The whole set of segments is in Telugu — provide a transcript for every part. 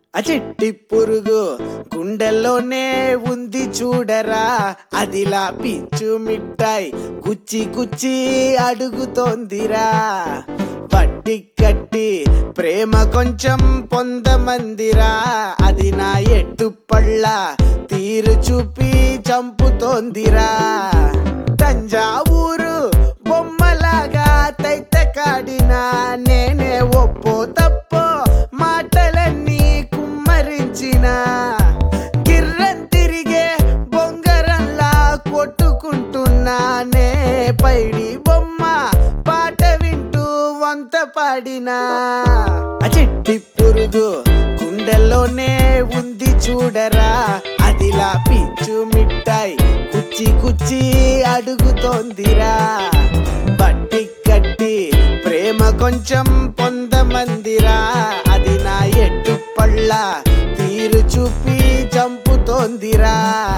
ఆ చిట్టి పురుగు గుండెల్లోనే ఉంది చూడరా అదిలా పిచ్చు మిఠాయి గుచ్చి గుచ్చి అడుగుతోందిరా పట్టి కట్టి ప్రేమ కొంచెం పొందమందిరా అది నా ఎట్టు పళ్ళ తీరు చూపి చంపుతోందిరా తంజావూరు బొమ్మలాగా తైత కాడినా నేనే ఒప్పో తప్పో మాటలన్నీ కుమ్మరించిన గిర్రం తిరిగే బొంగరంలా కొట్టుకుంటున్నానే పైడి బొమ్మ పాట వింటూ వంత పాడినా ఆ చిట్టి పురుగు గుండెల్లోనే ఉంది చూడరా అదిలా పిచ్చు మిఠాయి కుచ్చి కుచ్చి అడుగుతోందిరా బట్టి కట్టి ప్రేమ కొంచెం పొందమందిరా అది నా ఎట్టు పళ్ళ తీరు చూపి చంపుతోందిరా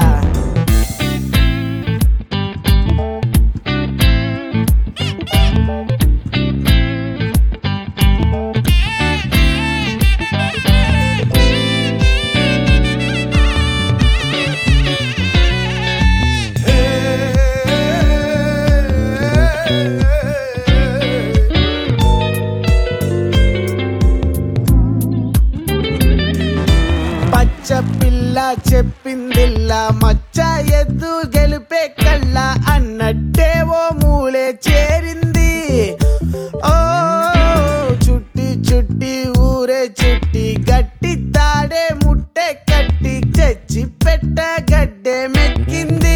పచ్చ పిల్ల చెప్పిందిల్లా మచ్చ ఎద్దు గెలిపే కళ్ళ అన్నట్టే ఓ మూలే చేరింది ఓ చుట్టి చుట్టి ఊరే చుట్టి గట్టి తాడే ముట్టె కట్టి చచ్చి పెట్ట గడ్డే మెక్కింది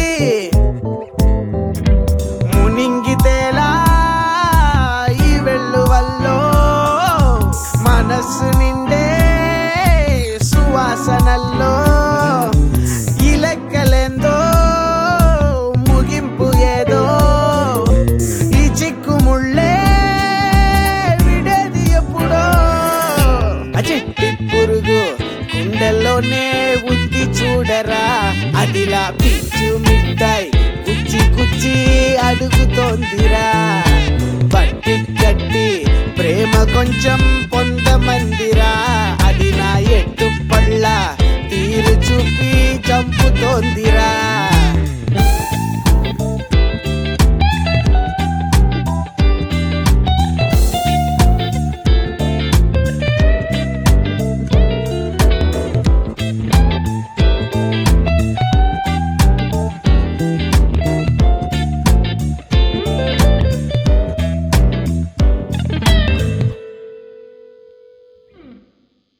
మునింగితేలా ఈ వెళ్ళు వల్లో మనస్సు నిండే సువాసనల్లో ఈ లెక్కలేందో ముగింపు ఏదో ఈ చిక్కు ముళ్ళే విడేది ఎప్పుడో ఆ చిట్టి పురుగు గుండెల్లోనే ఉంది చూడరా అదిలా పిచ్చు మిఠాయి కుచ్చి కుచ్చి అడుగుతోందిరా బట్టి కట్టి ప్రేమ కొంచెం పొందమందిరా అది నా ఎట్టు పళ్ళ తీరు చూపి చంపుతోంది